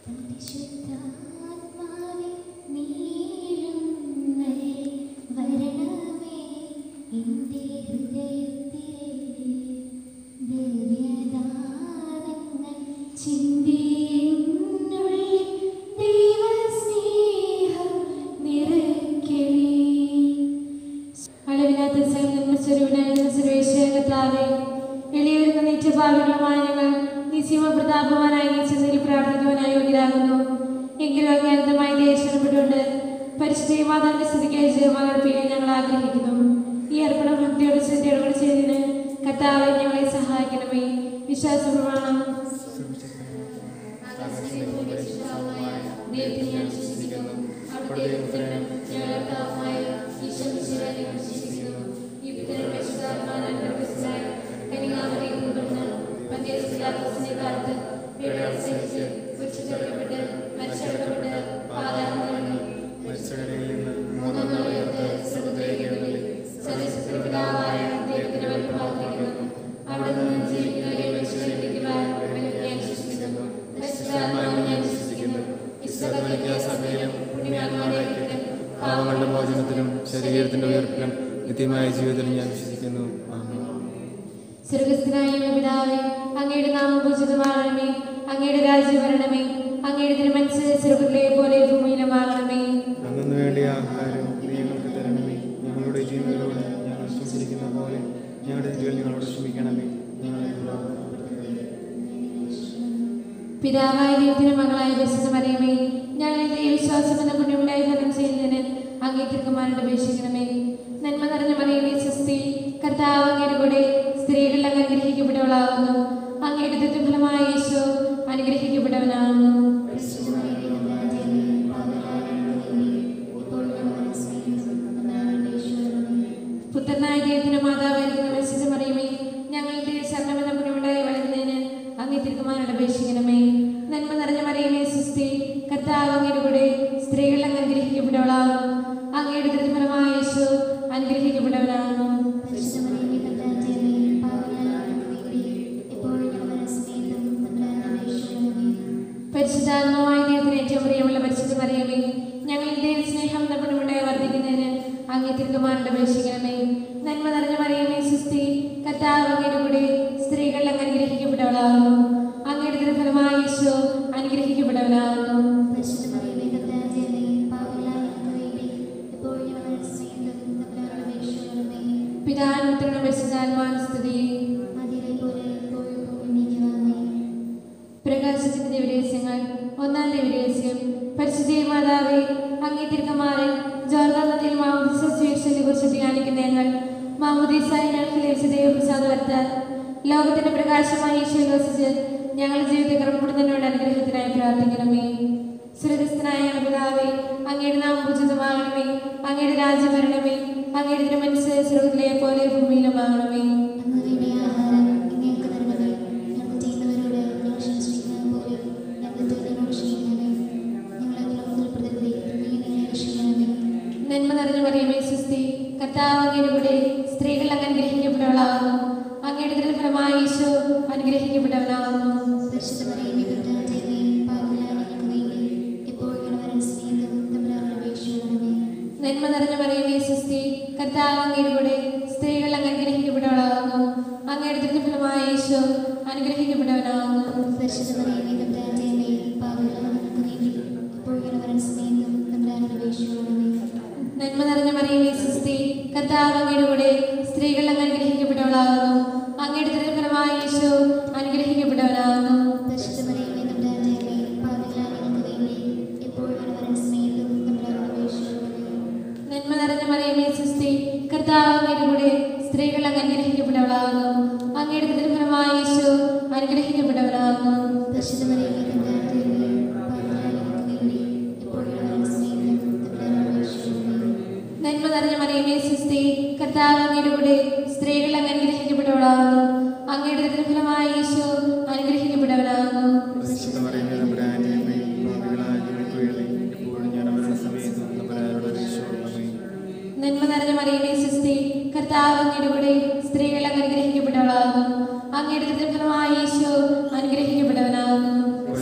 പരിശുദ്ധാത്മാവേ നീഴുന്നേ വരണമേ എൻ്റെ ഹൃദയത്തെ ദിവ്യദാനങ്ങൾ ചിന്തിയുന്നുള്ളിൽ ദൈവസ്നേഹം നിറയ്ക്കണേ അളവില്ലാത്ത സ്വരൂപനായിരുന്ന സുരേഷ് കർത്താവേ എളിയവരുന്ന നിത്യഭാവികളുമായ ഞങ്ങൾ നിശ്ചയമ പ്രതാപവാനായി നീച്ചതിൽ പ്രാർത്ഥിക്കുവാനായി യോഗ്യരാകുന്നു എങ്കിലും അജ്ഞാതമായി ദേഷ്യപ്പെട്ടുകൊണ്ട് പരിശുദ്ധ മാതാവിന്റെ സ്ഥിതിക്കായി ജയമാൻ അർപ്പിക്കാൻ ഞങ്ങൾ ആഗ്രഹിക്കുന്നു ഈ അർപ്പണം ഭക്തിയോട് ശ്രദ്ധയോടെ കൂടി ചെയ്തതിന് കർത്താവെ ഞങ്ങളെ സഹായിക്കണമേ വിശ്വാസ പ്രമാണം ദൈവത്തിൽ ഞാൻ വിശ്വസിക്കുന്നു അവിടുത്തെ പുത്രനും ഞങ്ങളുടെ കർത്താവുമായ ഈശോ മിശിഹായെ ഞാൻ വിശ്വസിക്കുന്നു ഈ പുത്രൻ പരിശുദ്ധാത്മാവിനാൽ ഗർഭസ്ഥനായ കന്യകാമറിയിൽ നിന്ന് പന്ത്യസിലാത്തോസിന്റെ കാലത്ത് പീഡനം സഹിച്ച് കുരിശിലേറ്റപ്പെട്ട് മരിച്ചടക്കപ്പെട്ട് പാതാളം നിറങ്ങി മരിച്ചവരിൽ നിന്ന് മൂന്നാം നാൾ ഉയർത്ത് സ്വർഗ്ഗത്തിലേക്ക് എഴുന്നള്ളി സർവ്വശക്തിയുടെ പിതാവായ ദൈവത്തിന്റെ വലുപ്പമായിരിക്കുന്നു അവിടെ നിന്ന് ജീവിക്കുന്നവരെ മരിച്ചവരിക്കുവാൻ ഞാൻ വിശ്വസിക്കുന്നു പരിശുദ്ധാത്മാവിനെ ഞാൻ വിശ്വസിക്കുന്നു വിശ്വകത്തോലിക്ക സഭയിലും പുണ്യാത്മാവായിരിക്കട്ടെ പാവങ്ങളുടെ മോചനത്തിലും ശരീരത്തിന്റെ ഉയർപ്പിലും നിത്യമായ ജീവിതത്തിലും ഞാൻ വിശ്വസിക്കുന്നു ആമേൻ സ്വർഗസ്ഥനായ ഞങ്ങളുടെ പിതാവേ അങ്ങയുടെ നാമം പൂജിതമാകണമേ അങ്ങയുടെ രാജ്യം വരണമേ അങ്ങയുടെ തിരുമനസ് സ്വർഗത്തിലെ പോലെ ഭൂമിയിലുമാകണമേ അന്നു വേണ്ടിയ ആഹാരം നീ ഞങ്ങൾക്ക് തരണമേ ഞങ്ങളുടെ ജീവനോട് ഞങ്ങൾ വിശ്വസിക്കുന്ന പോലെ ഞങ്ങളുടെ തെറ്റുകൾ ഞങ്ങളോട് ക്ഷമിക്കണമേ ഞങ്ങളെ പിതാവായ ദൈവത്തിന്റെ മകളായ പരിശുദ്ധ മറിയമേ ഞങ്ങളുടെ വിശ്വാസം എന്ന പുണ്യമുണ്ടായി ഫലം ചെയ്യുന്നതിന് അങ്ങേ തിരുക്കുമാരോട് അപേക്ഷിക്കണമേ നന്മ നിറഞ്ഞ മറിയമേ സ്വസ്തി കർത്താവ് അങ്ങയുടെ കൂടെ സ്ത്രീകൾ അങ്ങ് അനുഗ്രഹിക്കപ്പെട്ടവളാകുന്നു അങ്ങയുടെ ദുഃഖഫലമായ യേശു അനുഗ്രഹിക്കപ്പെട്ടവനാകുന്നു പുത്രനായ ദൈവത്തിന്റെ മാതാവായിരിക്കുന്ന പരിശുദ്ധ മറിയമേ ഞങ്ങളുടെ ശരണമെന്ന പുണ്യമുണ്ടായി വളരുന്നതിന് അങ്ങേ തിരുക്കുമാരോട് അപേക്ഷിക്കണമേ നന്മ നിറഞ്ഞ മറിയമേ സുസ്തി കർത്താവ് അങ്ങയുടെ കൂടെ സ്ത്രീകൾ അങ്ങ് അനുഗ്രഹിക്കപ്പെട്ടവളാകുന്നു അങ്ങയുടെ ദുരിതഫലമായ യേശു അനുഗ്രഹിക്കപ്പെട്ടവനാകുന്നു പരിശുദ്ധാത്മാവായ ദൈവത്തിന് ഏറ്റവും പ്രിയമുള്ള പരിശുദ്ധ മറിയമേ ഞങ്ങളിൽ ദൈവ സ്നേഹം നമ്മളുണ്ടായി വർദ്ധിക്കുന്നതിന് അങ്ങേ തിരുക്കുമാരോട് അപേക്ഷിക്കണമേ നന്മ നിറഞ്ഞ മറിയമേ സുസ്തി കർത്താവ് അങ്ങയുടെ കൂടെ സ്ത്രീകൾ അങ്ങ് അനുഗ്രഹിക്കപ്പെട്ടവളാകുന്നു അങ്ങയുടെ ദുരിതഫലമായ യേശു അനുഗ്രഹിക്കപ്പെട്ടവനാകുന്നു പിതാവിനും പുത്രനും പരിശുദ്ധാത്മാവിനും സ്തുതി പ്രകാശത്തിന്റെ ദിവരഹസ്യങ്ങൾ ഒന്നാം ദിവരഹസ്യം പരിശുദ്ധ മാതാവേ അങ്ങേ തിരുക്കമാരൻ ജോർദാൻ നദിയിൽ മാമുദീസ സ്വീകരിച്ചതിനെ കുറിച്ച് ധ്യാനിക്കുന്ന ഞങ്ങൾ മാമുദീസായി ഞങ്ങൾക്ക് ലഭിച്ച ദൈവപ്രസാദ വർത്താൻ ലോകത്തിന്റെ പ്രകാശമായി ഈശോയിൽ വസിച്ച് ഞങ്ങളുടെ ജീവിതത്തെ ക്രമപ്പെടുന്നതിനോട് അനുഗ്രഹത്തിനായി പ്രാർത്ഥിക്കണമേ സുരഗസ്ഥനായ ഞങ്ങളുടെ പിതാവേ അങ്ങയുടെ നാം പൂജിതമാകണമേ അങ്ങയുടെ രാജ്യം വരണമേ അങ്ങയുടെ തിരുമനസ് സ്വർഗത്തിലെ പോലെ ഭൂമിയിലുമാകണമേ നന്മ നിറഞ്ഞ മറിയമേ സുസ്തി കർത്താവ് അങ്ങയുടെ കൂടെ സ്ത്രീകൾ അങ്ങ് അനുഗ്രഹിക്കപ്പെട്ടവളാകുന്നു അങ്ങയുടെ ദുരിതഫലമായ ഈശോ അനുഗ്രഹിക്കപ്പെട്ടവനാകുന്നു നന്മ നിറഞ്ഞ മറിയമേ സുസ്തി കർത്താവ് അങ്ങയുടെ കൂടെ സ്ത്രീകൾ അങ്ങ് അനുഗ്രഹിക്കപ്പെട്ടവളാകുന്നു അങ്ങയുടെ ദുരിതഫലമായ ഈശോ അനുഗ്രഹിക്കപ്പെട്ടവനാകുന്നു നന്മ നിറഞ്ഞ മറിയമേ സുസ്തി കർത്താവ് അങ്ങയുടെ കൂടെ സ്ത്രീകൾ അങ്ങ് അനുഗ്രഹിക്കപ്പെട്ടവളാകുന്നു അങ്ങയുടെ ദുരിതഫലമായ ഈശോ അനുഗ്രഹിക്കപ്പെട്ടവനാകുന്നു നന്മ നിറഞ്ഞ മറിയമേ സുസ്തി കർത്താവ് അങ്ങയുടെ കൂടെ സ്ത്രീകൾ അങ്ങ് അനുഗ്രഹിക്കപ്പെട്ടവളാകുന്നു അങ്ങയുടെ ദുരിതഫലമായ ഈശോ അനുഗ്രഹിക്കപ്പെട്ടവനാകുന്നു നന്മ നിറഞ്ഞ മറിയമേ സുസ്തി കർത്താവ് അങ്ങയുടെ കൂടെ സ്ത്രീകൾ അങ്ങ് അനുഗ്രഹിക്കപ്പെട്ടവളാകുന്നു അങ്ങയുടെ ദുരിതഫലമായ ഈശോ അനുഗ്രഹിക്കപ്പെട്ടവനാകുന്നു പരിശുദ്ധമറിയമേ തമ്പുരാന്റെ അമ്മേ, പാപികളായ ഞങ്ങൾക്ക് വേണ്ടി ഇപ്പോഴും ഞാൻ അവരുടെ സമയത്തും തമ്പുരാനോട് അപേക്ഷിച്ചുകൊള്ളണമേ. നന്മ നിറഞ്ഞ മറിയമേ സുസ്തി കർത്താവ് അങ്ങയുടെ കൂടെ സ്ത്രീകൾ അങ്ങ് അനുഗ്രഹിക്കപ്പെട്ടവളാകുന്നു അങ്ങയുടെ ദുരിതഫലമായ ഈശോ അനുഗ്രഹിക്കപ്പെട്ടവനാകുന്നു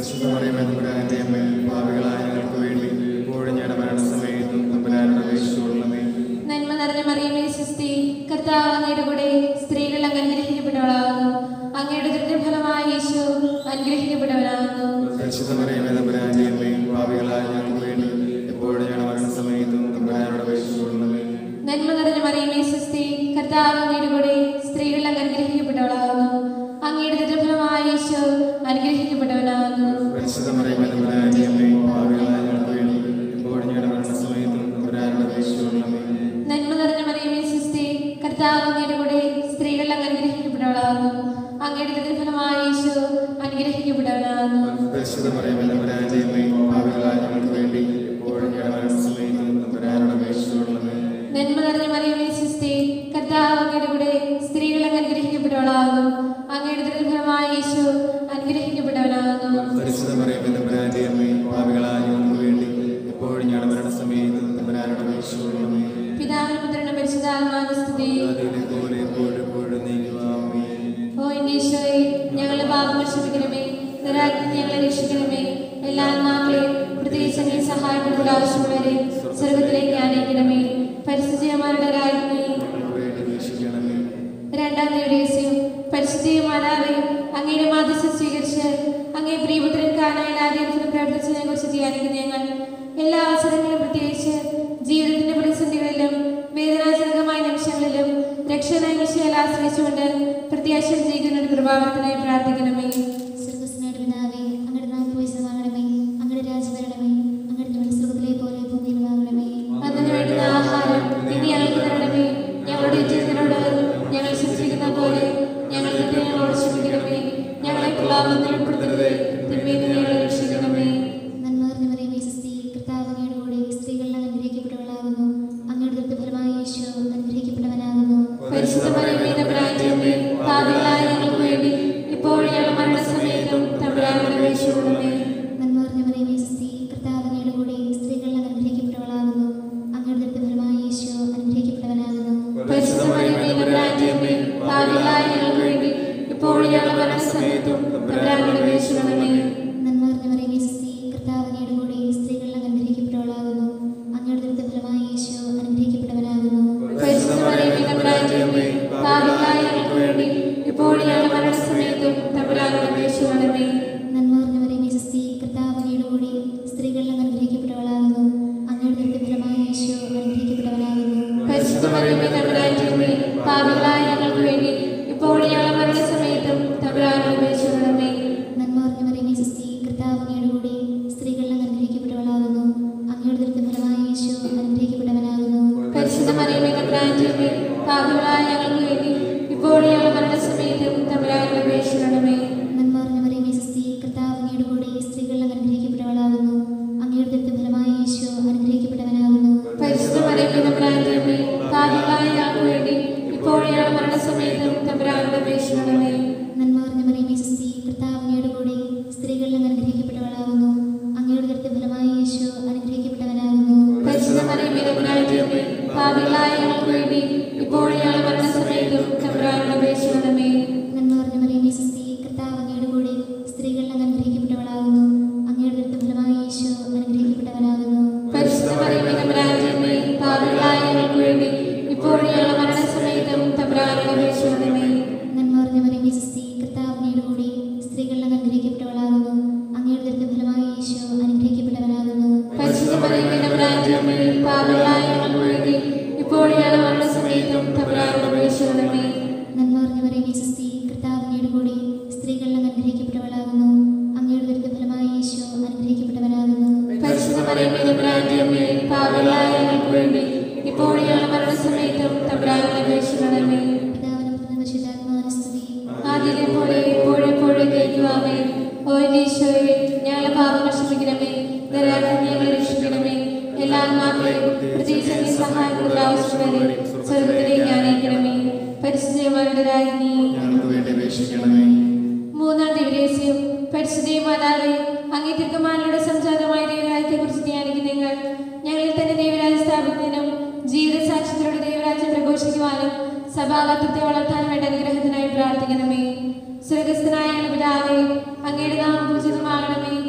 പരിശുദ്ധ മറിയമേ തമ്പുരാന്റെ അമ്മ ഭാവികളായ ഞങ്ങൾക്ക് വേണ്ടി ഇപ്പോഴും ഞങ്ങളുടെ മരണസമയത്തും തമ്പുരാനോട് അപേക്ഷിച്ചുകൊള്ളണമേ നന്മ നിറഞ്ഞ മറിയമേ സുസ്തി കർത്താവ് അങ്ങയുടെ കൂടെ സ്ത്രീകൾ അങ്ങ് അനുഗ്രഹിക്കപ്പെട്ടവളാകുന്നു അങ്ങയുടെ ദുരിതഫലമായ യേശു അനുഗ്രഹിക്കപ്പെട്ടവനാകുന്നു പരിശുദ്ധ മറിയമേ തമ്പുരാന്റെ അമ്മ ഭാവികളായ ഞങ്ങൾക്ക് വേണ്ടി എപ്പോഴും ഞങ്ങളുടെ മരണസമയത്തും തമ്പുരാനോട് അപേക്ഷിച്ചുകൊള്ളണമേ നന്മ നിറഞ്ഞ മറിയമേ സുസ്തി കർത്താവ് അങ്ങയുടെ കൂടെ സ്ത്രീകൾ അങ്ങ് അനുഗ്രഹിക്കപ്പെട്ടവളാകുന്നു അങ്ങയുടെ ദുരിതഫലമായ യേശു അനുഗ്രഹിക്കപ്പെട്ടവനാകുന്നു പരിശുദ്ധ മറിയമേ തമ്പുരാന്റെ അമ്മ ഭാവികളായ ഞങ്ങൾക്ക് വേണ്ടി എപ്പോഴും ഞങ്ങളുടെ മരണസമയത്തും തമ്പുരാനോട് അപേക്ഷിച്ചുകൊള്ളണമേ നന്മ നിറഞ്ഞ മറിയമേ സുസ്തി കർത്താവ് അങ്ങയുടെ കൂടെ സ്ത്രീകൾ അങ്ങ് അനുഗ്രഹിക്കപ്പെട്ടവളാകുന്നു അങ്ങയുടെ ദുരിതഫലമായ യേശു അനുഗ്രഹിക്കപ്പെട്ടവനാകുന്നു പരിശുദ്ധ മറിയമേ തമ്പുരാന്റെ അമ്മ ഭാവികളായ ഞങ്ങൾക്ക് വേണ്ടി എപ്പോഴും ഞങ്ങളുടെ മരണസമയത്തും തമ്പുരാനോട് അപേക്ഷിച്ചുകൊള്ളണമേ നന്മ നിറഞ്ഞ മറിയമേ സുസ്തി കർത്താവ് അങ്ങയുടെ കൂടെ സ്ത്രീകൾ അങ്ങ് അനുഗ്രഹിക്കപ്പെട്ടവളാകുന്നു അങ്ങയുടെ ദുരിതഫലമായ യേശു അനുഗ്രഹിക്കപ്പെട്ടവനാകുന്നു പരിശുദ്ധ മറിയമേ തമ്പുരാന്റെ അമ്മ ഭാവികളായ ഞങ്ങൾക്ക് വേണ്ടി എപ്പോഴും ഞങ്ങളുടെ മരണസമയത്തും തമ്പുരാനോട് അപേക്ഷിച്ചുകൊള്ളണമേ പിതാവിനും പുത്രനും പരിശുദ്ധാത്മാവിന്റെ സ്തുതി അതിലെ പോലെ എപ്പോഴും എപ്പോഴും നീങ്ങുവാമേ ഓ എന്റെ ഈശോയെ ഞങ്ങളുടെ പാപങ്ങൾ ക്ഷമിക്കണമേ നിരാജ്ഞ ഞങ്ങളെ രക്ഷിക്കണമേ എല്ലാ ആത്മാക്കളെയും പ്രത്യേകിച്ച് അങ്ങേ സഹായപ്പെടുന്ന ആവശ്യമുള്ളവരെ സ്വർഗത്തിലേക്ക് ആനയിക്കണമേ പരിസ്ഥിതിമാരുടെ രാജ്ഞി ഞങ്ങൾക്ക് വേണ്ടി വീക്ഷിക്കണമേ രണ്ടാം ദിവസം പരിശുദ്ധിയ മാതാവെ അങ്ങയുടെ മാധ്യസ്ഥം സ്വീകരിച്ച് അങ്ങേ പ്രിയപുത്രൻ കാനായി ആദ്യത്തിന് പ്രവർത്തിച്ചതിനെ കുറിച്ച് ധ്യാനിക്കുന്ന ഞങ്ങൾ എല്ലാ അവസരങ്ങളിലും പ്രത്യേകിച്ച് ജീവിതത്തിന്റെ പ്രതിസന്ധികളിലും വേദനാജനകമായ നിമിഷങ്ങളിലും രക്ഷകനായ വിഷയാൽ ആശ്രയിച്ചുകൊണ്ട് പ്രത്യാശ ജീവിക്കുന്ന ഒരു കൃപാവർത്തനായി പ്രാർത്ഥിക്കണമേ സ്വർഗസ്നാട് പിതാവേ അങ്ങയുടെ നാം പൂജിതമാകണമേ അങ്ങയുടെ രാജ്യം വരണമേ അങ്ങയുടെ നമ്മുടെ സ്വർഗത്തിലെ പോലെ ഭൂമിയിലുമാകണമേ അതിനു വേണ്ടുന്ന ആഹാരം ഇനി ഞങ്ങൾക്ക് തരണമേ ഞങ്ങളുടെ ജീവിതത്തിനോട് ഞങ്ങൾ ശിക്ഷിക്കുന്ന പോലെ ഞങ്ങൾ ഞങ്ങളോട് ക്ഷമിക്കണമേ ഞങ്ങളെ പ്രലാപത്തിൽ ഉൾപ്പെടുത്തരുത് തിന്മയിൽ നിന്ന് ഞങ്ങളെ രക്ഷിക്കണമേ നന്മ നിറഞ്ഞ മറിയമേ സുസ്തി കർത്താവ് അങ്ങയുടെ കൂടെ സ്ത്രീകളിൽ അങ്ങ് അനുഗ്രഹിക്കപ്പെട്ടവളാകുന്നു അങ്ങയുടെ ദൃഢഫലമായ യേശു അനുഗ്രഹിക്കപ്പെട്ടവനാകുന്നു പരിശുദ്ധ മറിയമേ തമ്പുരാന്റെ അമ്മേ പാപികളായ ഞങ്ങൾക്ക് വേണ്ടി ഇപ്പോഴും ഞങ്ങളുടെ മരണസമയത്തും തമ്പുരാനോട് അപേക്ഷിക്കണമേ നന്മ നിറഞ്ഞ മറിയമേ സുസ്തി കർത്താവ് അങ്ങയുടെ കൂടെ സ്ത്രീകളിൽ അങ്ങ് അനുഗ്രഹിക്കപ്പെട്ടവളാകുന്നു അങ്ങയുടെ ദൃഢഫലമായ യേശു അനുഗ്രഹിക്കപ്പെട്ടവനാകുന്നു പരിശുദ്ധ മറിയമേ തമ്പുരാന്റെ അമ്മേ പാപികളായ ഞങ്ങൾക്ക് വേണ്ടി ഇപ്പോഴും ഞങ്ങളുടെ മരണസമയത്തും തമ്പുരാനോട് അപേക്ഷിക്കണമേ നന്മ നിറഞ്ഞ മറിയമേ സുസ്തി കർത്താവ് അങ്ങയുടെ കൂടെ സ്ത്രീകളിൽ അങ്ങ് അനുഗ്രഹിക്കപ്പെട്ടവളാകുന്നു അങ്ങയുടെ ദൃഢഫലമായ യേശു അനുഗ്രഹിക്കപ്പെട്ടവനാകുന്നു പരിശുദ്ധ മറിയമേ തമ്പുരാന്റെ അമ്മേ പാപികളായ ഞങ്ങൾക്ക് വേണ്ടി ഇപ്പോഴും ഞങ്ങളുടെ മരണസമയത്തും തമ്പുരാനോട് അപേക്ഷിക്കണമേ നന്മ നിറഞ്ഞ മറിയമേ സുസ്തി കർത്താവ് അങ്ങയുടെ കൂടെ സ്ത്രീകളിൽ അങ്ങ് അനുഗ്രഹിക്കപ്പെട്ടവളാകുന്നു അങ്ങയുടെ ദൃഢഫലമായ യേശു അനുഗ്രഹിക്കപ്പെട്ടവനാകുന്നു പരിശുദ്ധ മറിയമേ തമ്പുരാന്റെ അമ്മേ പാപികളായ ഞങ്ങൾക്ക് വേണ്ടി ഇപ്പോഴും ഞങ്ങളുടെ മരണസമയത്തും തമ്പുരാനോട് അപേക്ഷിക്കണമേ നന്മ നിറഞ്ഞ മറിയമേ സുസ്തി കർത്താവ് അങ്ങയുടെ കൂടെ സ്ത്രീകളിൽ അങ്ങ് അനുഗ്രഹിക്കപ്പെട്ടവളാകുന്നു അങ്ങയുടെ ദൃഢഫലമായ യേശു അനുഗ്രഹിക്കപ്പെട്ടവനാകുന്നു പരിശുദ്ധ മറിയമേ തമ്പുരാന്റെ അമ്മേ പാപികളായ ഞങ്ങൾക്ക് വേണ്ടി ഇപ്പോഴും ഞങ്ങളുടെ മരണസമയത്തും തമ്പുരാനോട് അപേക്ഷിക്കണമേ നന്മ നിറഞ്ഞ മറിയമേ സുസ്തി കർത്താവ് അങ്ങയുടെ കൂടെ സ്ത്രീകളിൽ അങ്ങ് അനുഗ്രഹിക്കപ്പെട്ടവളാകുന്നു അങ്ങയുടെ ദൃഢഫലമായ യേശു അനുഗ്രഹിക്കപ്പെട്ടവനാകുന്നു പരിശുദ്ധ മറിയമേ തമ്പുരാന്റെ അമ്മേ പാപികളായ ഞങ്ങൾക്ക് വേണ്ടി ഇപ്പോഴും ഞങ്ങളുടെ മരണസമയത്തും തമ്പുരാനോട് അപേക്ഷിക്കണമേ നന്മ നിറഞ്ഞ മറിയമേ സുസ്തി കർത്താവ് അങ്ങയുടെ കൂടെ സ്ത്രീകളിൽ അങ്ങ് അനുഗ്രഹിക്കപ്പെട്ടവളാകുന്നു അങ്ങയുടെ ദൃഢഫലമായ യേശു അനുഗ്രഹിക്കപ്പെട്ടവനാകുന്നു പരിശുദ്ധ മറിയമേ തമ്പുരാന്റെ അമ്മേ പാപികളായ ഞങ്ങൾക്ക് വേണ്ടി ഇപ്പോഴും ഞങ്ങളുടെ മരണസമയത്തും തമ്പുരാനോട് അപേക്ഷിക്കണമേ നന്മ നിറഞ്ഞ മറിയമേ സുസ്തി കർത്താവ് അങ്ങയുടെ കൂടെ സ്ത്രീകളിൽ അങ്ങ് അനുഗ്രഹിക്കപ്പെട്ടവളാകുന്നു അങ്ങയുടെ ദൃഢഫലമായ യേശു അനുഗ്രഹിക്കപ്പെട്ടവനാകുന്നു പരിശുദ്ധ മറിയമേ തമ്പുരാന്റെ അമ്മേ പാപികളായ ഞങ്ങൾക്ക് വേണ്ടി ഇപ്പോഴും ഞങ്ങളുടെ മരണസമയത്തും തമ്പുരാനോട് അപേക്ഷിക്കണമേ നന്മ നിറഞ്ഞ മറിയമേ സുസ്തി കർത്താവ് അങ്ങയുടെ കൂടെ സ്ത്രീകളിൽ അങ്ങ് അനുഗ്രഹിക്കപ്പെട്ടവളാകുന്നു അങ്ങയുടെ ദൃഢഫലമായ യേശു അനുഗ്രഹിക്കപ്പെട്ടവനാകുന്നു പരിശുദ്ധ മറിയമേ തമ്പുരാന്റെ അമ്മേ പാപികളായ ഞങ്ങൾക്ക് വേണ്ടി ഇപ്പോഴും ഞങ്ങളുടെ മരണസമയത്തും തമ്പുരാനോട് അപേക്ഷിക്കണമേ നന്മ നിറഞ്ഞ മറിയമേ സുസ്തി കർത്താവ് അങ്ങയുടെ കൂടെ സ്ത്രീകളിൽ അങ്ങ് അനുഗ്രഹിക്കപ്പെട്ടവളാകുന്നു അങ്ങയുടെ ദൃഢഫലമായ യേശു അനുഗ്രഹിക്കപ്പെട്ടവനാകുന്നു പരിശുദ്ധ മറിയമേ തമ്പുരാന്റെ അമ്മേ പാപികളായ ഞങ്ങൾക്ക് വേണ്ടി ഇപ്പോഴും ഞങ്ങളുടെ മരണസമയത്തും തമ്പുരാനോട് അപേക്ഷിക്കണമേ പിതാവിനും പുത്രനും പരിശുദ്ധാത്മാവിനും സ്തുതി ആദ്യത്തെ പോലെ ഇപ്പോഴും എപ്പോഴും കേൾക്കുവാമേ ഓ എൻ്റെ ഈശോയെ ഞങ്ങളെ പാപങ്ങൾ ക്ഷമിക്കണമേ നിരാജ്ഞ ഞങ്ങളെ രക്ഷിക്കണമേ എല്ലാ ആത്മാക്കളെയും പ്രത്യേകിച്ച് അങ്ങേ സഹായങ്ങളുടെ ആവശ്യമുള്ളവരെ സ്വർഗത്തിലേക്ക് ആനയിക്കണമേ പരിശുദ്ധമാരുടെ രാജ്ഞി ഞങ്ങൾക്ക് വേണ്ടി അപേക്ഷിക്കണമേ മൂന്നാം ദിവരേസ്യം പരിശുദ്ധ മാതാവേ അങ്ങേ തിരുക്കമാരുടെ സംജാതമായ ദൈവരാജ്യത്തെ കുറിച്ച് ധ്യാനിക്കുന്ന ഞങ്ങൾ ഞങ്ങളിൽ തന്നെ ദൈവരാജ്യം സ്ഥാപിക്കുന്നതിനും ജീവിത സാക്ഷ്യത്തിലൂടെ ദൈവരാജ്യം പ്രഘോഷിക്കുവാനും സഭാകത്വത്തെ വളർത്താനും വേണ്ട അനുഗ്രഹത്തിനായി പ്രാർത്ഥിക്കണമേ സ്വർഗസ്ഥനായ ഞങ്ങളുടെ പിതാവേ അങ്ങയുടെ നാമം പൂജിതമാകണമേ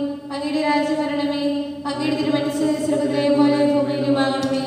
അങ്ങയുടെ രാജ്യം വരണമേ അങ്ങയുടെ തിരുമനസ് സ്വർഗത്തിലെ പോലെ ഭൂമിയിലുമാകണമേ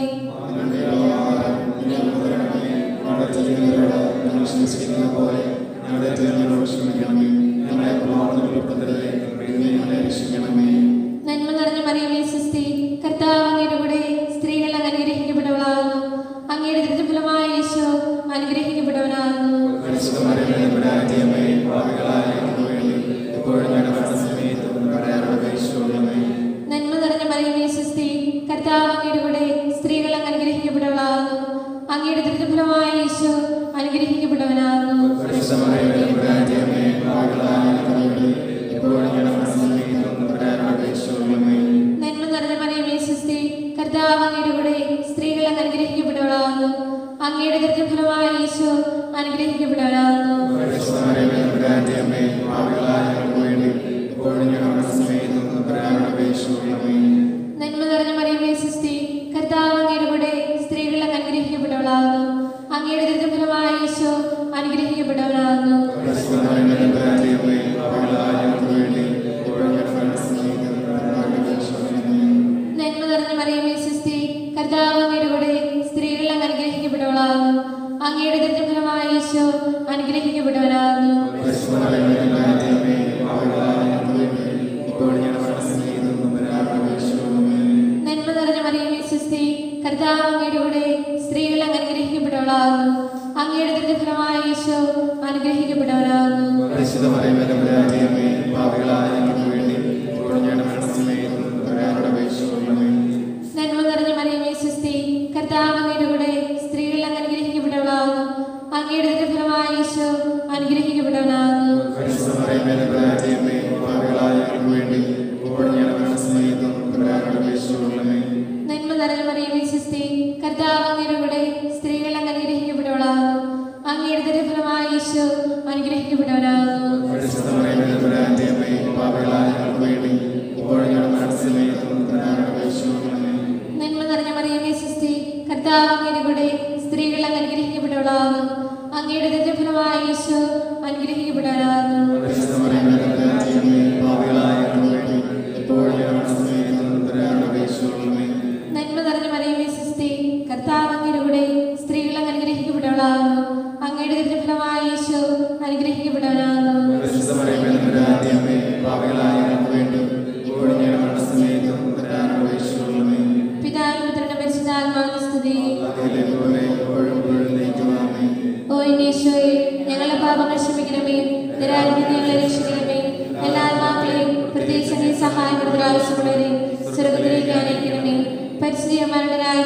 വിശ്വസിക്കുന്ന പോലെ ഞങ്ങളുടെ തീർന്നോട് ക്ഷമിക്കണമേ ഞങ്ങളെ പ്രമാണത്തിൽ ഉൾപ്പെടുത്തരുതേ ഞങ്ങളെ രക്ഷിക്കണമേ നന്മ നിറഞ്ഞ മറിയമേ സുസ്തി കർത്താവ് അങ്ങയുടെ കൂടെ സ്ത്രീകൾ അങ്ങ് അനുഗ്രഹിക്കപ്പെട്ടവളാകുന്നു അങ്ങയുടെ ദൃഢഫലമായ യേശു അനുഗ്രഹിക്കപ്പെട്ടവനാകുന്നു പരിശുദ്ധമരമേ പരാജയമേ പാപികളായ ഞങ്ങൾക്ക് വേണ്ടി എപ്പോഴും ഞങ്ങളുടെ മരണസമയത്തും പറയാറുടെ ഈശോമേ നന്മ നിറഞ്ഞ മറിയമേ സുസ്തി കർത്താവ് അങ്ങയുടെ കൂടെ സ്ത്രീകൾ അങ്ങ് അനുഗ്രഹിക്കപ്പെട്ടവളാകുന്നു അങ്ങയുടെ ദൃഢഫലമായ യേശു അനുഗ്രഹിക്കപ്പെട്ടവനാകുന്നു പരിശുദ്ധമരമേ പരാജയമേ പാപികളായ ഞങ്ങൾക്ക് വേണ്ടി എപ്പോഴും ഞങ്ങളുടെ മരണസമയത്തും പറയാറുടെ ഈശോമേ നന്മ നിറഞ്ഞ മറിയമേ സുസ്തി കർത്താവ് അങ്ങയുടെ കൂടെ സ്ത്രീകൾ അങ്ങ് അനുഗ്രഹിക്കപ്പെട്ടവളാകുന്നു അങ്ങയുടെ ദൃഢഫലമായ യേശു അനുഗ്രഹിക്കപ്പെട്ടവനാകുന്നു പരിശുദ്ധമരമേ പരാജയമേ പാപികളായ ഞങ്ങൾക്ക് വേണ്ടി എപ്പോഴും ഞങ്ങളുടെ മരണസമയത്തും പറയാറുടെ ഈശോമേ നന്മ നിറഞ്ഞ മറിയമേ സുസ്തി കർത്താവ് അങ്ങയുടെ കൂടെ സ്ത്രീകൾ അങ്ങ് അനുഗ്രഹിക്കപ്പെട്ടവളാകുന്നു അങ്ങയുടെ ദൃഢഫലമായ യേശു അനുഗ്രഹിക്കപ്പെട്ടവനാകുന്നു പരിശുദ്ധമരമേ പരാജയമേ പാപികളായ ഞങ്ങൾക്ക് വേണ്ടി എപ്പോഴും ഞങ്ങളുടെ മരണസമയത്തും പറയാറുടെ ഈശോമേ നന്മ നിറഞ്ഞ മറിയമേ സുസ്തി കർത്താവ് അങ്ങയുടെ കൂടെ സ്ത്രീകൾ അങ്ങ് അനുഗ്രഹിക്കപ്പെട്ടവളാകുന്നു അങ്ങയുടെ ദൃഢഫലമായ യേശു അനുഗ്രഹിക്കപ്പെട്ടവനാകുന്നു പരിശുദ്ധമരമേ പരാജയമേ പാപികളായ ഞങ്ങൾക്ക് വേണ്ടി എപ്പോഴും ഞങ്ങളുടെ മരണസമയത്തും പറയാറുടെ ഈശോമേ നന്മ നിറഞ്ഞ മറിയമേ സുസ്തി കർത്താവ് അങ്ങയുടെ കൂടെ സ്ത്രീകൾ അങ്ങ് അനുഗ്രഹിക്കപ്പെട്ടവളാകുന്നു അങ്ങയുടെ ദൃഢഫലമായ യേശു അനുഗ്രഹിക്കപ്പെട്ടവനാകുന്നു പരിശുദ്ധമരമേ പരാജയമേ പാപികളായ ഞങ്ങൾക്ക് വേണ്ടി എപ്പോഴും ഞങ്ങളുടെ മരണസമയത്തും പറയാറുടെ ഈശോമേ നന്മ നിറഞ്ഞ മറിയമേ സുസ്തി കർത്താവ് അങ്ങയുടെ കൂടെ സ്ത്രീകൾ അങ്ങ് അനുഗ്രഹിക്കപ്പെട്ടവളാകുന്നു അങ്ങയുടെ ദൃഢഫലമായ യേശു അനുഗ്രഹിക്കപ്പെട്ടവനാകുന്നു പരിശുദ്ധമരമേ പരാജയമേ പാപികളായ ഞങ്ങൾക്ക് വേണ്ടി എപ്പോഴും ഞങ്ങളുടെ മരണസമയത്തും പറയാറുടെ ഈശോമേ നന്മ നിറഞ്ഞ മറിയമേ സുസ്തി കർത്താവ് അങ്ങയുടെ കൂടെ സ്ത്രീകൾ അങ്ങ് അനുഗ്രഹിക്കപ്പെട്ടവളാകുന്നു അങ്ങയുടെ ദൃഢഫലമായ യേശു അനുഗ്രഹിക്കപ്പെട്ടവനാകുന്നു പരിശുദ്ധമരമേ പരാജയമേ പാപികളായ ഞങ്ങൾക്ക് വേണ്ടി എപ്പോഴും ഞങ്ങളുടെ മരണസമയത്തും പറയാറുടെ ഈശോമേ നന്മ നിറഞ്ഞ മറിയമേ സുസ്തി കർത്താവ് അങ്ങയുടെ കൂടെ സ്ത്രീകൾ അങ്ങ് അനുഗ്രഹിക്കപ്പെട്ടവളാകുന്നു അങ്ങയുടെ ദൃഢഫലമായ യേശു അനുഗ്രഹിക്കപ്പെട്ടവനാകുന്നു പരിശുദ്ധമരമേ പരാജയമേ പാപികളായ ഞങ്ങൾക്ക് വേണ്ടി എപ്പോഴും ഞങ്ങളുടെ മരണസമയത്തും പറയാറുടെ ഈശോമേ നന്മ നിറഞ്ഞ മറിയമേ സുസ്തി കർത്താവ് അങ്ങയുടെ കൂടെ സ്ത്രീകൾ അങ്ങ് അനുഗ്രഹിക്കപ്പെട്ടവളാകുന്നു അങ്ങയുടെ ദൃഢഫലമായ യേശു അനുഗ്രഹിക്കപ്പെട്ടവനാകുന്നു പരിശുദ്ധമരമേ പരാജയമേ പാപികളായ ഞങ്ങൾക്ക് വേണ്ടി എപ്പോഴും ഞങ്ങളുടെ മരണസമയത്തും പറയാറുടെ ഈശോമേ പിതാവിനും പുത്രനും പരിശുദ്ധാത്മാവിന് സ്തുതി അതിലെ എപ്പോഴും എപ്പോഴും നയിക്കുവാമേ ഓ ഈശോയെ ഞങ്ങളുടെ പാപങ്ങൾ ക്ഷമിക്കണമേ നിരാജ്ഞ ഞങ്ങളെ രക്ഷിക്കണമേ എല്ലാ ആത്മാക്കളെയും പ്രത്യേകിച്ച് അങ്ങേ സഹായം കൂടുതൽ ആവശ്യമുള്ളവരെ സ്വർഗത്തിലേക്ക് അനയിക്കണമേ പരിശുദ്ധീയമാരുടെ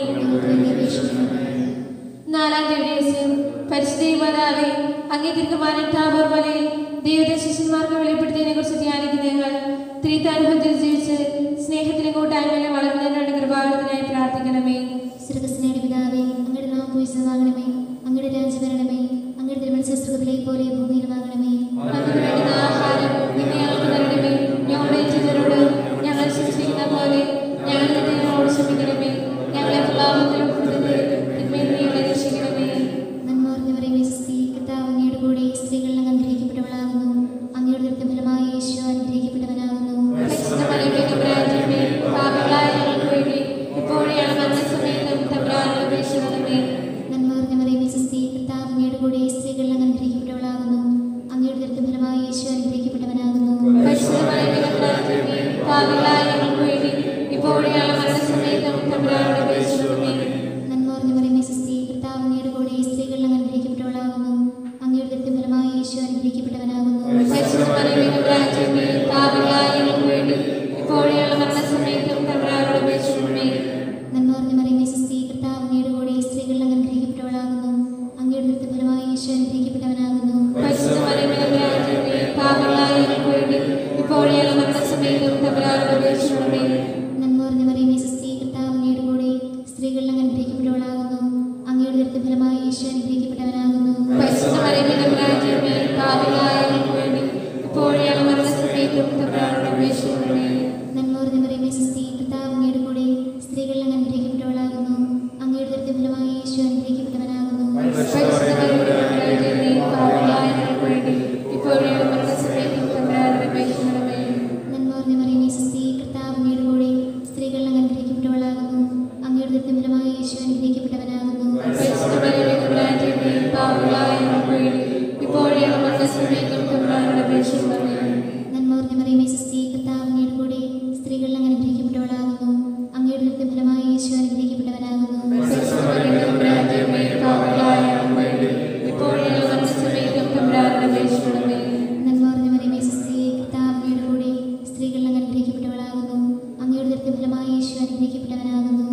നാലാം ദിവസം പരിശുദ്ധ മാതാവേ അങ്ങേ തിരുക്കുമാരൻ താബോർ മലയിൽ ദൈവത്തെ ശിഷ്യന്മാർക്ക് വെളിപ്പെടുത്തിയതിനെ കുറിച്ച് ധ്യാനിക്കുന്ന ഞങ്ങൾ ത്രീതാനുഭവത്തിൽ ജീവിച്ച് സ്നേഹത്തിലും കൂട്ടായ്മയിലും വളർന്നതിനുള്ള കൃപാകരത്തിനായി പ്രാർത്ഥിക്കണമേ സ്വർഗസ്നേഹ പിതാവേ അങ്ങയുടെ നാം പൂജിതമാകണമേ അങ്ങയുടെ രാജ്യം വരണമേ അങ്ങയുടെ തിരുമനസ്സുഖത്തിലെ പോലെ ഭൂമിയിലുമാകണമേ അതിനു വേണ്ടുന്ന ആഹാരം ഇന്ന് ഞങ്ങൾക്ക് തരണമേ ഞങ്ങളുടെ ചെയ്തവരോട് ഞങ്ങൾ ശിക്ഷിക്കുന്ന പോലെ ഞങ്ങളുടെ തെറ്റുകളോട് ക്ഷമിക്കണമേ ഞങ്ങളെ പ്രലാപത്തിലും തിന്മയിൽ നിന്ന് ഞങ്ങളെ രക്ഷിക്കണമേ നന്മ പറഞ്ഞവരെ വിശ്വസി കർത്താവ് അങ്ങയുടെ കൂടെ സ്ത്രീകൾ അങ്ങ് അനുഗ്രഹിക്കപ്പെട്ടവളാകുന്നു അങ്ങയുടെ ദൃഢഫലമായ യേശു അനുഗ്രഹിക്കപ്പെട്ടവനാകുന്നു പരിശുദ്ധമറിയമേ, തമ്പുരാന്റമ്മേ, പാപികളായ ഞങ്ങൾക്ക് വേണ്ടി ഇപ്പോഴും ഞങ്ങളുടെ മരണസമയത്തും തമ്പുരാനോട് അപേക്ഷിക്കണമേ നന്മ പറഞ്ഞവരെ വിശ്വസി കർത്താവ് അങ്ങയുടെ കൂടെ സ്ത്രീകൾ അങ്ങ് അനുഗ്രഹിക്കപ്പെട്ടവളാകുന്നു അങ്ങയുടെ ദൃഢഫലമായ യേശു അനുഗ്രഹിക്കപ്പെട്ടവനാകുന്നു പരിശുദ്ധമറിയമേ, തമ്പുരാന്റമ്മേ, പാപികളായ ഞങ്ങൾക്ക് വേണ്ടി ഇപ്പോഴും ഞങ്ങളുടെ മരണസമയത്തും തമ്പുരാനോട് അപേക്ഷിക്കണമേ നന്മ പറഞ്ഞവരെ വിശ്വസി കർത്താവ് അങ്ങയുടെ കൂടെ സ്ത്രീകൾ അങ്ങ് അനുഗ്രഹിക്കപ്പെട്ടവളാകുന്നു അങ്ങയുടെ ദൃഢഫലമായ യേശു അനുഗ്രഹിക്കപ്പെട്ടവനാകുന്നു പരിശുദ്ധമറിയമേ, തമ്പുരാന്റമ്മേ, പാപികളായ ഞങ്ങൾക്ക് വേണ്ടി ഇപ്പോഴും ഞങ്ങളുടെ മരണസമയത്തും തമ്പുരാനോട് അപേക്ഷിക്കണമേ നന്മ പറഞ്ഞ മറിയമേ സുസ്തി കർത്താവ് അങ്ങയുടെ കൂടെ സ്ത്രീകൾ അങ്ങ് അനുഗ്രഹിക്കപ്പെട്ടവളാകുന്നു അങ്ങയുടെ ദൃഢഫലമായ യേശു അനുഗ്രഹിക്കപ്പെട്ടവനാകുന്നു പരിശുദ്ധമറിയമേ, തമ്പുരാന്റമ്മേ, പാപികളായ ഞങ്ങൾക്ക് വേണ്ടി ഇപ്പോഴും ഞങ്ങളുടെ മരണസമയത്തും തമ്പുരാനോട് അപേക്ഷിക്കണമേ നന്മ പറഞ്ഞ മറിയമേ സുസ്തി കർത്താവ് അങ്ങയുടെ കൂടെ സ്ത്രീകൾ അങ്ങ് അനുഗ്രഹിക്കപ്പെട്ടവളാകുന്നു അങ്ങയുടെ ദൃഢഫലമായ യേശു അനുഗ്രഹിക്കപ്പെട്ടവനാകുന്നു പരിശുദ്ധമറിയമേ, തമ്പുരാന്റമ്മേ, പാപികളായ ഞങ്ങൾക്ക് വേണ്ടി ഇപ്പോഴും ഞങ്ങളുടെ മരണസമയത്തും തമ്പുരാനോട് അപേക്ഷിക്കണമേ നന്മ പറഞ്ഞ മറിയമേ സുസ്തി കർത്താവ് അങ്ങയുടെ കൂടെ സ്ത്രീകൾ അങ്ങ് അനുഗ്രഹിക്കപ്പെട്ടവളാകുന്നു അങ്ങയുടെ ദൃഢഫലമായ യേശു അനുഗ്രഹിക്കപ്പെട്ടവനാകുന്നു പരിശുദ്ധമറിയമേ, തമ്പുരാന്റമ്മേ, പാപികളായ ഞങ്ങൾക്ക് വേണ്ടി ഇപ്പോഴും ഞങ്ങളുടെ മരണസമയത്തും തമ്പുരാനോട് അപേക്ഷിക്കണമേ നന്മ പറഞ്ഞ മറിയമേ സുസ്തി അപേക്ഷിക്കണമേ നന്മ നിറഞ്ഞ മറിയമേ സുസ്തി കർത്താവ് അങ്ങയുടെ കൂടെ സ്ത്രീകൾ അങ്ങ് അനുഗ്രഹിക്കപ്പെട്ടവളാകുന്നു അങ്ങയുടെ ദുരിത ഫലമായി യേശു അനുഗ്രഹിക്കപ്പെട്ടവനാകുന്നു നന്മ നിറഞ്ഞ മറിയമേ സുസ്തി കർത്താവ് അങ്ങയുടെ കൂടെ സ്ത്രീകൾ അങ്ങ് അനുഗ്രഹിക്കപ്പെട്ടവളാകുന്നു അങ്ങയുടെ ദുരിത ഫലമായി യേശു അനുഗ്രഹിക്കപ്പെട്ടവനാകുന്നു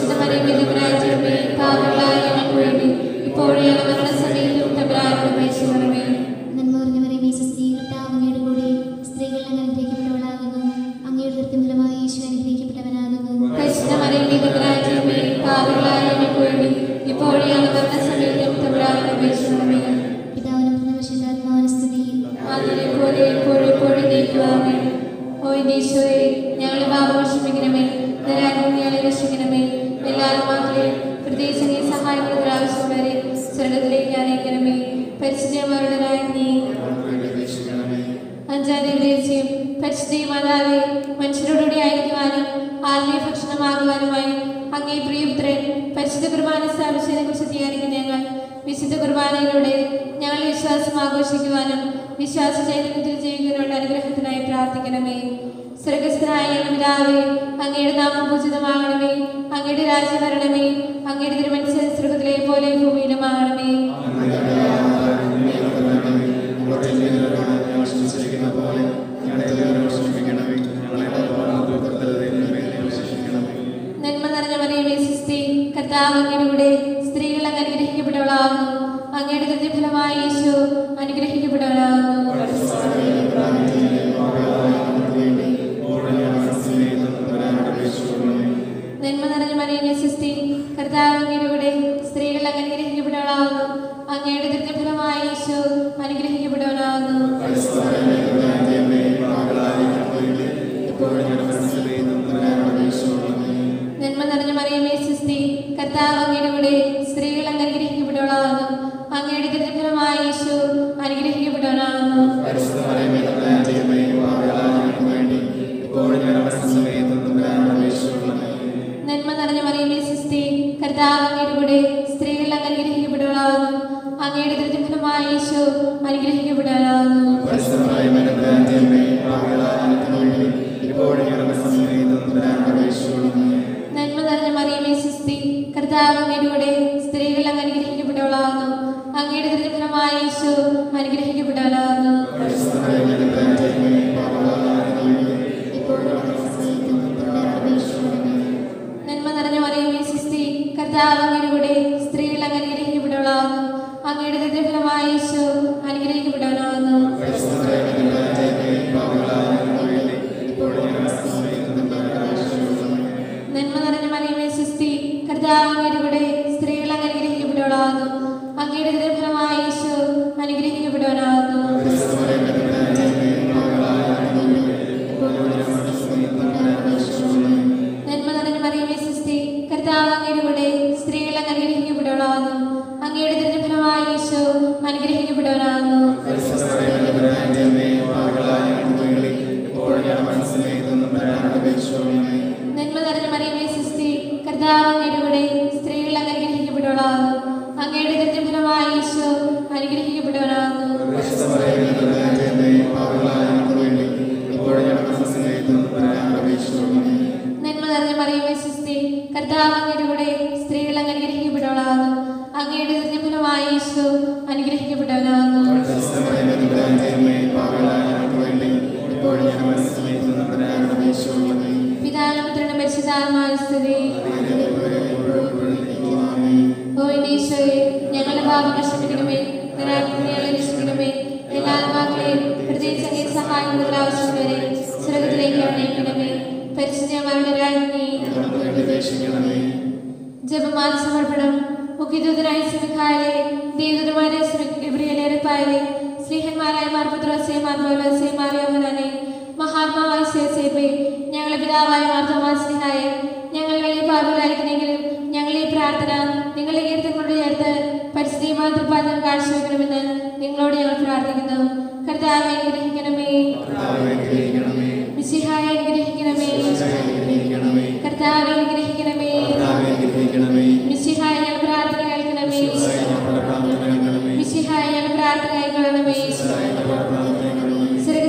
നന്മ നിറഞ്ഞ മറിയമേ സുസ്തി കർത്താവ് അങ്ങയുടെ കൂടെ സ്ത്രീകൾ അങ്ങ് അനുഗ്രഹിക്കപ്പെട്ടവളാകുന്നു അങ്ങയുടെ ദുരിത ഫലമായി യേശു അനുഗ്രഹിക്കപ്പെട്ടവനാകുന്നു പിതാവിനും പുത്രനും പരിശുദ്ധാത്മാവിനും സ്തുതി ഞങ്ങളെ പാപം ക്ഷമിക്കണമേ ഞങ്ങളെ രക്ഷിക്കണമേ എല്ലാ ആത്മാക്കളെയും പ്രത്യേകിച്ച് നീ സഹായിക്കുന്ന ആവശ്യമുള്ളവരെ സ്വർഗത്തിലേക്ക് അനയിക്കണമേ പരിശുദ്ധമാരുടെ രാജ്ഞി അഞ്ചാം ദിവസം പരിശുദ്ധ മാതാവെ മനുഷ്യരോടുകൂടി ആയിരിക്കുവാനും ആത്മീയ ഭക്ഷണമാകുവാനുമായി അങ്ങേ പ്രിയപുത്രൻ പരിശുദ്ധ കുർബാന സ്ഥാപിച്ചതിനെ കുറിച്ച് ധ്യാനിക്കുന്ന ഞങ്ങൾ വിശുദ്ധ കുർബാനയിലൂടെ ഞങ്ങൾ വിശ്വാസം ആഘോഷിക്കുവാനും വിശ്വാസ ചൈതന്യത്തിൽ ജീവിക്കുന്നവരുടെ അനുഗ്രഹത്തിനായി പ്രാർത്ഥിക്കണമേ സ്വർഗസ്ഥനായ ഞങ്ങളുടെ പിതാവേ അങ്ങയുടെ നാമം പൂജിതമാകണമേ അങ്ങയുടെ രാജ്യം വരണമേ അങ്ങയുടെ തിരുമനസ് സ്വർഗത്തിലെ പോലെ ഭൂമിയിലുമാകണമേ നന്മ നിറഞ്ഞ മറിയമേ സിസ്തി കർത്താവ് അങ്ങയുടെ കൂടെ സ്ത്രീകൾ അങ്ങ് അനുഗ്രഹിക്കപ്പെട്ടവളാകുന്നു അങ്ങയുടെ ദുരിതഫലമായ യേശു അനുഗ്രഹിക്കപ്പെട്ടവളാകുന്നു നന്മ നിറഞ്ഞ മറിയമേ സിസ്തി കർത്താവ് അങ്ങയുടെ കൂടെ സ്ത്രീകൾ അങ്ങ് അനുഗ്രഹിക്കപ്പെട്ടവളാകുന്നു അങ്ങയുടെ ദുരിതഫലമായ യേശു അനുഗ്രഹിക്കപ്പെട്ടവളാകുന്നു നന്മ നിറഞ്ഞ മറിയമേ സിസ്തി കർത്താവ് അങ്ങയുടെ കൂടെ സ്ത്രീകൾ അങ്ങ് അനുഗ്രഹിക്കപ്പെട്ടവളാകുന്നു അങ്ങയുടെ ദുരിതഫലമായ യേശു അനുഗ്രഹിക്കപ്പെട്ടവളാകുന്നു നന്മ നിറഞ്ഞ മറിയമേ സിസ്തി കർത്താവ് അങ്ങയുടെ കൂടെ സ്ത്രീകൾ അങ്ങ് അനുഗ്രഹിക്കപ്പെട്ടവളാകുന്നു അങ്ങയുടെ ദുരിതഫലമായ യേശു അനുഗ്രഹിക്കപ്പെട്ടവളാകുന്നു നന്മ നിറഞ്ഞ മറിയമേ സിസ്തി കർത്താവ് അങ്ങയുടെ കൂടെ സ്ത്രീകൾ അങ്ങ് അനുഗ്രഹിക്കപ്പെട്ടവളാകുന്നു അങ്ങയുടെ ദുരിതഫലമായ യേശു അനുഗ്രഹിക്കപ്പെട്ടവളാകുന്നു നന്മ നിറഞ്ഞ മറിയമേ സിസ്തി കർത്താവ് അങ്ങയുടെ കൂടെ സ്ത്രീകൾ അങ്ങ് അനുഗ്രഹിക്കപ്പെട്ടവളാകുന്നു അങ്ങയുടെ ദുരിതഫലമായ യേശു അനുഗ്രഹിക്കപ്പെട്ടവനാകുന്നു നന്മ നിറഞ്ഞ മറിയമേ സിസ്തി കർത്താവ് അങ്ങയുടെ കൂടെ സ്ത്രീകൾ അങ്ങ് അനുഗ്രഹിക്കപ്പെട്ടവളാകുന്നു അങ്ങയുടെ ദുരിതഫലമായ യേശു അനുഗ്രഹിക്കപ്പെട്ടവനാകുന്നു നന്മ നിറഞ്ഞ മറിയമേ സിസ്തി കർത്താവ് അങ്ങയുടെ കൂടെ സ്ത്രീകൾ അങ്ങ് അനുഗ്രഹിക്കപ്പെട്ടവളാകുന്നു അങ്ങയുടെ ദുരിതഫലമായ യേശു അനുഗ്രഹിക്കപ്പെട്ടവനാകുന്നു നന്മ നിറഞ്ഞ മറിയമേ സിസ്തി കർത്താവ് അങ്ങയുടെ കൂടെ സ്ത്രീകൾ അങ്ങ് അനുഗ്രഹിക്കപ്പെട്ടവളാകുന്നു അങ്ങയുടെ ദുരിതഫലമായ യേശു അനുഗ്രഹിക്കപ്പെട്ടവനാകുന്നു നന്മ നിറഞ്ഞ മറിയമേ സിസ്തി കർത്താവ് അങ്ങയുടെ കൂടെ സ്ത്രീകൾ അങ്ങ് അനുഗ്രഹിക്കപ്പെട്ടവളാകുന്നു അങ്ങയുടെ ദുരിതഫലമായ യേശു അനുഗ്രഹിക്കപ്പെട്ടവനാകുന്നു പിതാവിനും പുത്രനും പരിശുദ്ധാത്മാവിനും സ്തുതി ഓ ഈശോയെ ഞങ്ങളുടെ പാപങ്ങൾ ക്ഷമിക്കണമേ നിരാജ്ഞകളെ രക്ഷിക്കണമേ എല്ലാ ആത്മാക്കളെയും പ്രത്യേകിച്ച് അങ്ങേ സഹായം ആവശ്യം വരെ സ്വർഗത്തിലേക്ക് അണയിക്കണമേ പരിശുദ്ധമാരുടെ രാജ്ഞി ജപമാല സമർപ്പണം മുഖ്യദൂതനായ സിമിഖായലെ ദേവദൂതന്മാരെ എബ്രിയലേറെപ്പായലെ സ്നേഹന്മാരായ മാർപത്രോസെ മാർബോലോസെ മാറിയോഹനാനെ മഹാത്മാവായ ശേസേപ്പെ ഞങ്ങളെ പിതാവായ മാർത്തോമാ സ്നേഹായ ഞങ്ങൾ വലിയ പാപികളായിരിക്കുന്നെങ്കിലും ഞങ്ങളെ ഈ പ്രാർത്ഥന നിങ്ങളെ കീർത്തനോട് ചേർത്ത് പരിസ്ഥിതി മാതൃപാദം കാഴ്ചവെക്കണമെന്ന് നിങ്ങളോട് ഞങ്ങൾ പ്രാർത്ഥിക്കുന്നു കർത്താവെ അനുഗ്രഹിക്കണമേ മിശിഹായ അനുഗ്രഹിക്കണമേ കർത്താവെ അനുഗ്രഹിക്കണമേ മിശിഹായ ഞങ്ങൾ പ്രാർത്ഥന കേൾക്കണമേ മിശിഹായ ഞങ്ങൾ പ്രാർത്ഥന കേൾക്കണമേ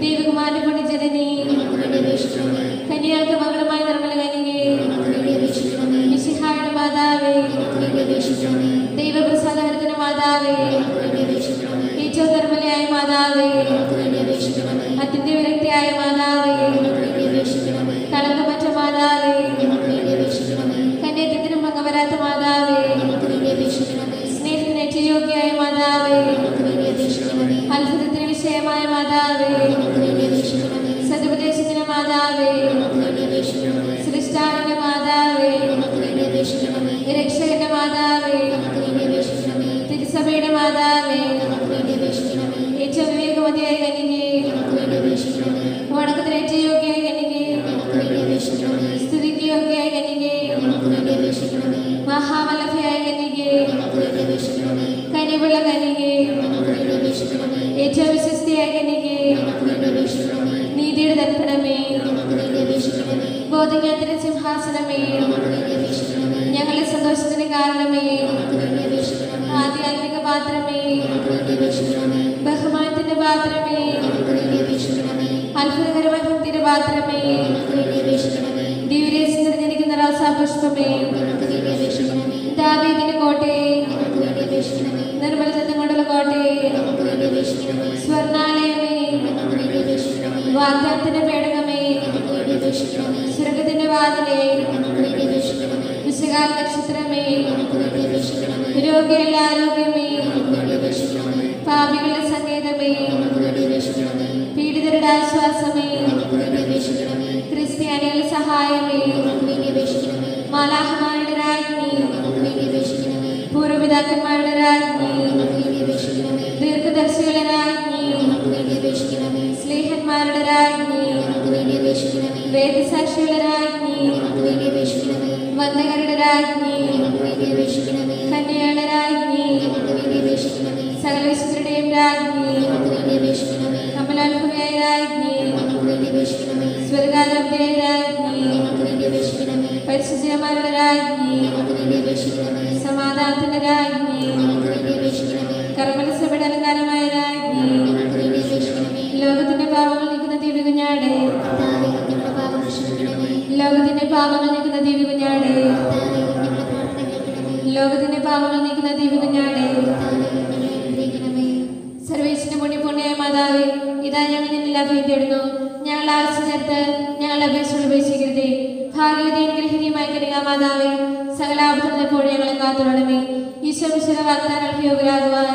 ദൈവകുമാരന്റെ പുണ്യജനനി ഞങ്ങൾക്ക് വേണ്ടി അപേക്ഷിക്കണമേ കന്യാൾക്ക് മകളുമായ നിർമ്മല കനികെ ഞങ്ങൾക്ക് വേണ്ടി അപേക്ഷിക്കണമേ മിശിഹായുടെ മാതാവേ ഞങ്ങൾക്ക് വേണ്ടി അപേക്ഷിക്കണമേ ദൈവപ്രസാദകരത്തിന്റെ മാതാവേ ഞങ്ങൾക്ക് വേണ്ടി അപേക്ഷിക്കണമേ ഏറ്റവും നിർമ്മലയായ മാതാവേ ഞങ്ങൾക്ക് വേണ്ടി അപേക്ഷിക്കണമേ അത്യന്ത വിരക്തിയായ മാതാവേ ഞങ്ങൾക്ക് വേണ്ടി അപേക്ഷിക്കണമേ കളങ്കമറ്റ മാതാവേ ഞങ്ങൾക്ക് വേണ്ടി അപേക്ഷിക്കണമേ കന്യത്വത്തിനും പങ്കവരാത്ത മാതാവേ ഞങ്ങൾക്ക് വേണ്ടി അപേക്ഷിക്കണമേ സ്നേഹത്തിന് ഏറ്റയോഗ്യയായ മാതാവേ ഞങ്ങൾക്ക് വേണ്ടി അപേക്ഷിക്കണമേ അത്ഭുതത്തിന് വിഷയമായ മാതാവേ ഞങ്ങൾക്ക് വേണ്ടി അപേക്ഷിക്കണമേ സതുപദേശത്തിന് മാതാവേ ഞങ്ങൾക്ക് വേണ്ടി അപേക്ഷിക്കണമേ സൃഷ്ടാവിന്റെ മാതാവേ ഞങ്ങൾക്ക് വേണ്ടി അപേക്ഷിക്കണമേ രക്ഷകന്റെ മാതാവേ ഞങ്ങൾക്ക് വേണ്ടി അപേക്ഷിക്കണമേ തിരുസഭയുടെ മാതാവേ ഞങ്ങൾക്ക് വേണ്ടി അപേക്ഷിക്കണമേ ഏറ്റവും വിവേകമതിയായ കനികെ ഞങ്ങൾക്ക് വേണ്ടി അപേക്ഷിക്കണമേ വണക്കത്തിന് ഏറ്റയോഗ്യായ കനികെ ഞങ്ങൾക്ക് വേണ്ടി അപേക്ഷിക്കണമേ സ്തുതിക്ക് യോഗ്യയായ കനികെ ഞങ്ങൾക്ക് വേണ്ടി അപേക്ഷിക്കണമേ മഹാവല്ലഭയായ കനികെ ഞങ്ങൾക്ക് വേണ്ടി അപേക്ഷിക്കണമേ കനിവുള്ള കനികെ ഞങ്ങൾക്ക് വേണ്ടി അപേക്ഷിക്കണമേ ഏറ്റവും വിശ്വസ്തയായ കനികെ ഞങ്ങൾക്ക് വേണ്ടി അപേക്ഷിക്കണമേ നീതിയുടെ ദർപ്പണമേ ഞങ്ങൾക്ക് വേണ്ടി അപേക്ഷിക്കണമേ ബോധജ്ഞാനത്തിന്റെ സിംഹാസനമേ ഞങ്ങൾക്ക് വേണ്ടി അപേക്ഷിക്കണമേ ഞങ്ങളുടെ സന്തോഷത്തിന് കാരണമേ ഞങ്ങൾക്ക് വേണ്ടി അപേക്ഷിക്കണമേ ആധ്യാത്മിക പാത്രമേ ഞങ്ങൾക്ക് വേണ്ടി അപേക്ഷിക്കണമേ ബഹുമാനത്തിന്റെ പാത്രമേ ഞങ്ങൾക്ക് വേണ്ടി അപേക്ഷിക്കണമേ അത്ഭുതകരമായ ഭക്തിയുടെ പാത്രമേ ഞങ്ങൾക്ക് വേണ്ടി അപേക്ഷിക്കണമേ ദിവ്യരേശം നിറഞ്ഞിരിക്കുന്ന റോസാപുഷ്പമേ ഞങ്ങൾക്ക് വേണ്ടി അപേക്ഷിക്കണമേ ദാവീദിന്റെ കോട്ടയെ ഞങ്ങൾക്ക് വേണ്ടി അപേക്ഷിക്കണമേ നിർമ്മലതത്വം കൊണ്ടുള്ള കോട്ടയെ ഞങ്ങൾക്ക് വേണ്ടി അപേക്ഷിക്കണമേ സ്വർണാലയമേ ഞങ്ങൾക്ക് വേണ്ടി അപേക്ഷിക്കണമേ വാഗ്ദാനത്തിന്റെ പേടകമേ ഞങ്ങൾക്ക് വേണ്ടി അപേക്ഷിക്കണമേ സ്വർഗത്തിന്റെ വാതിലേ ഞങ്ങൾക്ക് വേണ്ടി അപേക്ഷിക്കണമേ വിശകാല നക്ഷത്രമേ ഞങ്ങൾക്ക് വേണ്ടി അപേക്ഷിക്കണമേ രോഗികളുടെ ആരോഗ്യമേ ഞങ്ങൾക്ക് വേണ്ടി അപേക്ഷിക്കണമേ പാപികളുടെ സങ്കേതമേ ഞങ്ങൾക്ക് വേണ്ടി അപേക്ഷിക്കണമേ പീഡിതരുടെ ആശ്വാസമേ ഞങ്ങൾക്ക് വേണ്ടി അപേക്ഷിക്കണമേ ക്രിസ്ത്യാനികളുടെ സഹായമേ ഞങ്ങൾക്ക് വേണ്ടി അപേക്ഷിക്കണമേ മാലാഹമാരുടെ രാജ്ഞി ഞങ്ങൾക്ക് വേണ്ടി അപേക്ഷിക്കണമേ പൂർവ്വപിതാക്കന്മാരുടെ രാജ്ഞി ഞങ്ങൾക്ക് വേണ്ടി അപേക്ഷിക്കണമേ ദീർഘദർശികളുടെ രാജ്ഞി ഞങ്ങൾക്ക് വേണ്ടി അപേക്ഷിക്കണമേ സ്നേഹന്മാരുടെ രാജ്ഞി ഞങ്ങൾക്ക് വേണ്ടി അപേക്ഷിക്കണമേ വേദസാക്ഷികളുടെ രാജ്ഞി ഞങ്ങൾക്ക് വേണ്ടി അപേക്ഷിക്കണമേ വന്ദകരുടെ രാജ്ഞി ഞങ്ങൾക്ക് വേണ്ടി അപേക്ഷിക്കണമേ കന്യകളുടെ രാജ്ഞി ഞങ്ങൾക്ക് വേണ്ടി അപേക്ഷിക്കണമേ സകലവിശുദ്ധരുടെയും രാജ്ഞി ഞങ്ങൾക്ക് വേണ്ടി അപേക്ഷിക്കണമേ കമലോത്ഭവയായ രാജ്ഞി ഞങ്ങൾക്ക് വേണ്ടി അപേക്ഷിക്കണമേ സ്വർഗാലോപ്തിയായ രാജ്ഞി ഞങ്ങൾക്ക് വേണ്ടി അപേക്ഷിക്കണമേ പരിശുദ്ധന്മാരുടെ രാജ്ഞി ഞങ്ങൾക്ക് വേണ്ടി അപേക്ഷിക്കണമേ സമാധാനത്തിന്റെ രാജ്ഞി ഞങ്ങൾക്ക് വേണ്ടി അപേക്ഷിക്കണമേ കർമ്മലസഭയുടെ അലങ്കാരമായ രാജ്ഞി ഞങ്ങൾക്ക് വേണ്ടി അപേക്ഷിക്കണമേ ലോകത്തിന്റെ പാപങ്ങൾ നീക്കുന്ന ദിവ്യകുഞ്ഞാട് കർത്താവേ ഞങ്ങളുടെ പാപം ക്ഷമിക്കണമേ ലോകത്തിന്റെ പാപങ്ങൾ നീക്കുന്ന ദിവ്യകുഞ്ഞാട് കർത്താവേ ഞങ്ങളുടെ പ്രാർത്ഥന കേൾക്കണമേ ലോകത്തിന്റെ പാപങ്ങൾ നീക്കുന്ന ദിവ്യകുഞ്ഞാട് കർത്താവേ ഞങ്ങളെ അനുഗ്രഹിക്കണമേ സർവേശ്വരന്റെ പുണ്യ പുണ്യായ മാതാവേ ഇതാ ഞങ്ങൾ നിന്നിൽ അഭയം തേടുന്നു ഞങ്ങൾ ആവശ്യം നേരത്ത് ഞങ്ങൾ അപേക്ഷകൾ ഉപേക്ഷിക്കരുതേ ഭാഗ്യവതി അനുഗ്രഹീയമായ കനികാ മാതാവേ സകലാപത്തിൽ എപ്പോഴും ഞങ്ങളെ കാത്തുടണമേ ഈശോ വിശുദ്ധ വാഗ്ദാനങ്ങൾക്ക് യോഗ്യരാകുവാൻ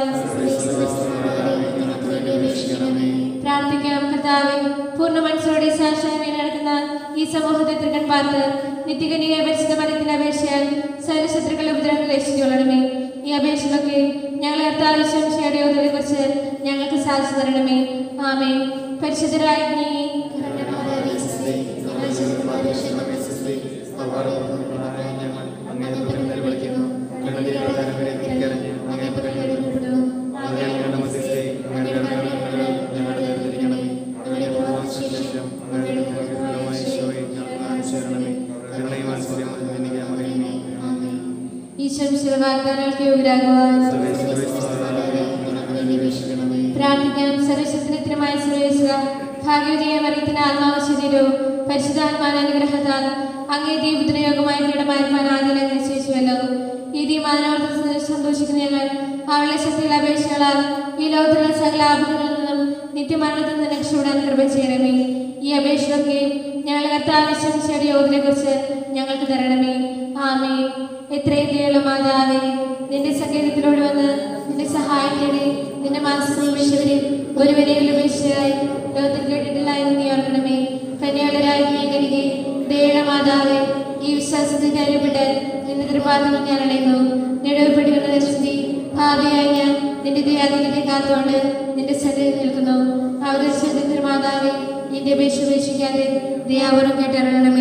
ഞങ്ങൾക്ക് വേണ്ടി അപേക്ഷിക്കണമേ പ്രാർത്ഥിക്കാം കർത്താവെ പൂർണ്ണ മനസ്സോടെ സാക്ഷാമേ നടക്കുന്ന ഈ സമൂഹത്തെ തൃക്കൺ പാർത്ത് നിത്യകനിക പരിശുദ്ധ മരത്തിന്റെ അപേക്ഷയാൽ സകലശത്രുക്കളുടെ ഉപദ്രവങ്ങൾ രക്ഷിച്ചുകൊള്ളണമേ ഈ അപേക്ഷകളൊക്കെ ഞങ്ങളെ കർത്താവിശ്വംശയുടെ യോധനെ കുറിച്ച് ഞങ്ങൾക്ക് സാധിച്ചു തരണമേ ആമേ പരിശുദ്ധരാജ്ഞി കരുണാമാതാവേ, സ്തുതി. ഞങ്ങൾ ചെറുപ്പക്കാരെ ക്ഷമ സ്തുതി. അപാരപ്രഭുക്കളായ ഞങ്ങൾ അങ്ങേ പക്കൽ വിളിക്കുന്നു ഞങ്ങളുടെ അവതാരം വരെ തിരിക്കറിഞ്ഞ് അങ്ങേ പക്കൽ വിളിക്കുന്നു അങ്ങേ ഞങ്ങളുടെ മധ്യസ്ഥേ അങ്ങയുടെ കരുണകളാൽ ഞങ്ങളെ വേർതിരിക്കണമേ ഞങ്ങളുടെ പൂർവ്വശേഷം അങ്ങയുടെ അനുഗ്രഹമായ ഈശോയെ ഞങ്ങൾ ചേരണമേ കരുണയും ആശ്ചര്യം എനിക്ക് അറിയുമേ ആമേൻ ഈശോ വിശുദ്ധ വാഗ്ദാനങ്ങൾക്ക് യോഗ്യരാകുവാൻ ഞങ്ങൾക്ക് വേണ്ടി അപേക്ഷിക്കണമേ പ്രാർത്ഥിക്കാം സർവശക്തിനത്തിനുമായ സുരേശ്വര ഭാഗ്യവതിയെ മറിയത്തിന് ആത്മാവ് ശരീരവും പരിശുദ്ധാത്മാന അനുഗ്രഹത്താൽ അങ്ങേ ദീപത്തിന് യോഗമായ പീഠമായിരിക്കാൻ ആദ്യം നിശ്ചയിച്ചുവല്ലോ ഈ ദീമാനോർത്ത് സന്തോഷിക്കുന്ന ഞങ്ങൾ അവളുടെ ശക്തിയുള്ള അപേക്ഷകളാൽ ഈ ലോകത്തിലുള്ള സകല ആപത്തുകളിൽ നിന്നും നിത്യമരണത്തിൽ നിന്ന് രക്ഷപ്പെടാൻ കൃപ ചെയ്യണമേ ഈ അപേക്ഷയൊക്കെ ഞങ്ങൾ കർത്താവിശ്വസിച്ചയുടെ യോഗത്തിനെ കുറിച്ച് ഞങ്ങൾക്ക് തരണമേ ആമേ എത്രയും ദയുള്ള മാതാവേ നിന്റെ സങ്കേതത്തിലൂടെ വന്ന് നിന്റെ സഹായം തേടി നിന്റെ മനസ്സിൽ ഉപേക്ഷിച്ചവരെ ഒരുവരെയും ഉപേക്ഷിച്ചതായി ലോകത്തിൽ കേട്ടിട്ടില്ല എന്ന് നീ ഓർക്കണമേ കന്യാളരായി നീ ദയുള്ള മാതാവേ ഈ വിശ്വാസത്തിൽ ധൈര്യപ്പെട്ട് നിന്റെ തിരുപാദങ്ങൾ ഞാൻ അടയുന്നു നെടുവപ്പെട്ടിരുന്ന ദർശിനി ഭാവിയായി ഞാൻ നിന്റെ ദയാധികത്തെ കാത്തുകൊണ്ട് നിന്റെ സന്നിധി നിൽക്കുന്നു അവതരിച്ച മാതാവേ നിന്റെ അപേക്ഷ ഉപേക്ഷിക്കാതെ ദയാപൂർവം കേട്ടറിയണമേ